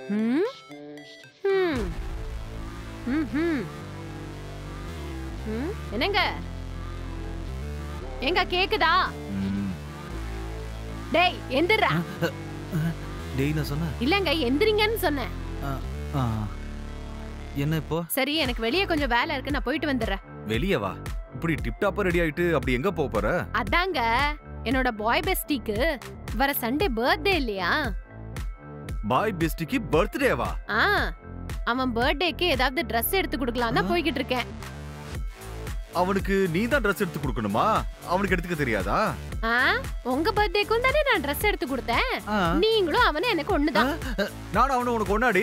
ம் ம் ம்ஹும். ம் என்னங்க எங்க கேக்குதா ம். டேய் எந்திரா டேய் நான் சொன்னேன் இல்லங்க எந்திரிங்கன்னு சொன்னேன் ஆ, ஆ. என்ன இப்போ சரி எனக்கு வெளியே கொஞ்சம் வேலை இருக்கு நான் போயிட்டு வந்துடுறேன் வெளியே வா இப்படி டிப்டாப்பா ரெடி ஆயிட்டு அப்படி எங்க போக போற அதாங்க என்னோட பாய் பெஸ்டிக்கு வர சண்டே பர்த்டே இல்லையா பாய் பெஸ்டிக்கு பர்த்டேவா ஆ அவன் பர்த்டேக்கு ஏதாவது Dress எடுத்து கொடுக்கலாம் தான் ஆ? போய்கிட்டு இருக்கேன் அவனுக்கு நீ தான் ட்ரெஸ் எடுத்து கொடுக்கணுமா அவனுக்கு எடுத்துக்க தெரியாதா ஆ உங்க பர்த்டேக்கும் தானே நான் Dress எடுத்து கொடுத்தேன் ஆ. நீங்களும் அவனும் எனக்கு ஒண்ணுதான் நானும் அவனு உனக்கு கொண்டாடி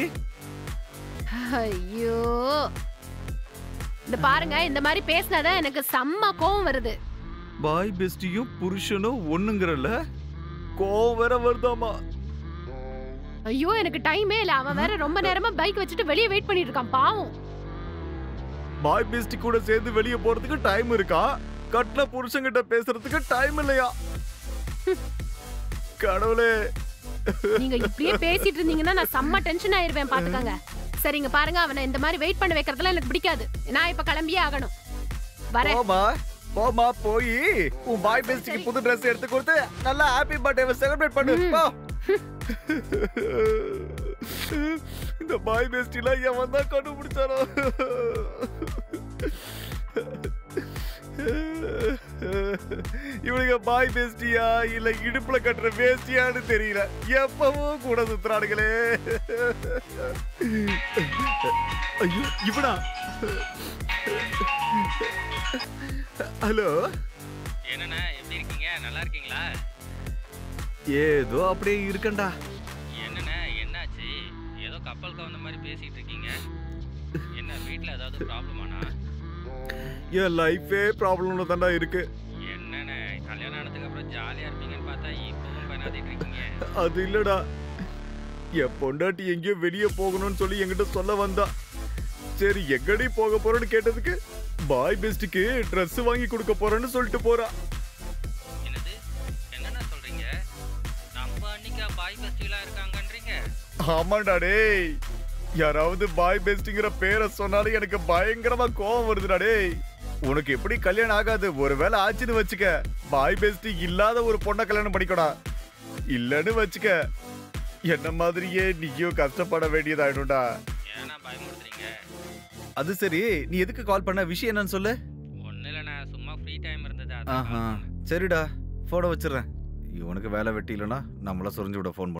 ஐயோ இந்த பாருங்க இந்த மாதிரி பேசினாதான் எனக்கு செம்ம கோவம் வருது பாய் பெஸ்டியும் புருஷனும் ஒண்ணுங்கிறல்ல கோவம் வேற வருதாமா ஐயோ எனக்கு டைமே இல்ல அவன் வேற ரொம்ப நேரமா பைக் வச்சுட்டு வெளியே வெயிட் பண்ணிட்டு இருக்கான் பாவம் பாய் பெஸ்டி கூட சேர்ந்து வெளியே போறதுக்கு டைம் இருக்கா கட்டின புருஷன்கிட்ட பேசுறதுக்கு டைம் இல்லையா கடவுளே நீங்க இப்படியே பேசிட்டு இருந்தீங்கன்னா நான் செம்ம டென்ஷன் ஆயிருவேன் பாத்துக்கங்க சரிங்க பாருங்க அவனை இந்த மாதிரி வெயிட் பண்ண வைக்கிறதுலாம் எனக்கு பிடிக்காது நான் இப்ப கிளம்பியே ஆகணும் வரேன் போமா போமா போய் உன் பாய் பெஸ்டிக்கு புது Dress எடுத்து கொடுத்து நல்லா ஹாப்பி பர்த்டே செலிப்ரேட் பண்ணு ம். போ இந்த பாய் பெஸ்டிலாம் எவன் தான் கண்டுபிடிச்சானோ இவனுங்க பாய் பெஸ்டியா இல்ல இடுப்புல கட்டுற வேஸ்டியான்னு தெரியல எப்பவும் கூட சுத்துறானுங்களே ஐயோ இவனா ஹலோ என்னண்ணா எப்படி இருக்கீங்க நல்லா இருக்கீங்களா ஏதோ அப்படியே இருக்கண்டா என்னண்ணா என்னாச்சு ஏதோ கப்பல் கவர்ந்த மாதிரி பேசிட்டு இருக்கீங்க என்ன வீட்டில் ஏதாவது ப்ராப்ளமாண்ணா என் லைஃபே ப்ராப்ளம்ல தான்டா இருக்கு என்னண்ணே கல்யாணம் ஆனதுக்கு அப்புறம் ஜாலியாக இருப்பீங்கன்னு பார்த்தா இப்பவும் பண்ணாதிட்டு இருக்கீங்க அது இல்லடா என் பொண்டாட்டி எங்கேயோ வெளியே போகணும்னு சொல்லி என்கிட்ட சொல்ல வந்தா சரி எங்கடி போக போறேன்னு கேட்டதுக்கு பாய் பெஸ்ட்டுக்கு Dress வாங்கி கொடுக்க போறேன்னு சொல்லிட்டு போறா என்னது என்னண்ணா சொல்கிறீங்க நம்ம அன்னைக்கா பாய் ஃபெஸ்டிவலாக இருக்காங்கன்றீங்க ஆமாண்டா டேய் யாராவது பாய் பெஸ்ட்ங்கிற பேரை சொன்னாலும் எனக்கு பயங்கரமா கோவம் வருதுடா டேய் உனக்கு எப்படி கல்யாணம் ஆகாது ஒருவேளை ஆச்சுன்னு வச்சுக்க பாய் பெஸ்ட் இல்லாத ஒரு பொண்ணை கல்யாணம் பண்ணிக்கடா இல்லன்னு வச்சுக்க என்ன மாதிரியே நீயும் கஷ்டப்பட வேண்டியதாயிடும்டா ஏன்னா பயமுறுத்துறீங்க அது சரி நீ எதுக்கு கால் பண்ண விஷயம் என்னன்னு சொல்லு ஒன்றும் இல்லைண்ணா சும்மா ஃப்ரீ டைம் இருந்தது ஆஹா சரிடா போட வச்சிடுறேன் இவனுக்கு வேலை வெட்டி இல்லைன்னா நம்மள சொரிஞ்சு விட ஃபோன்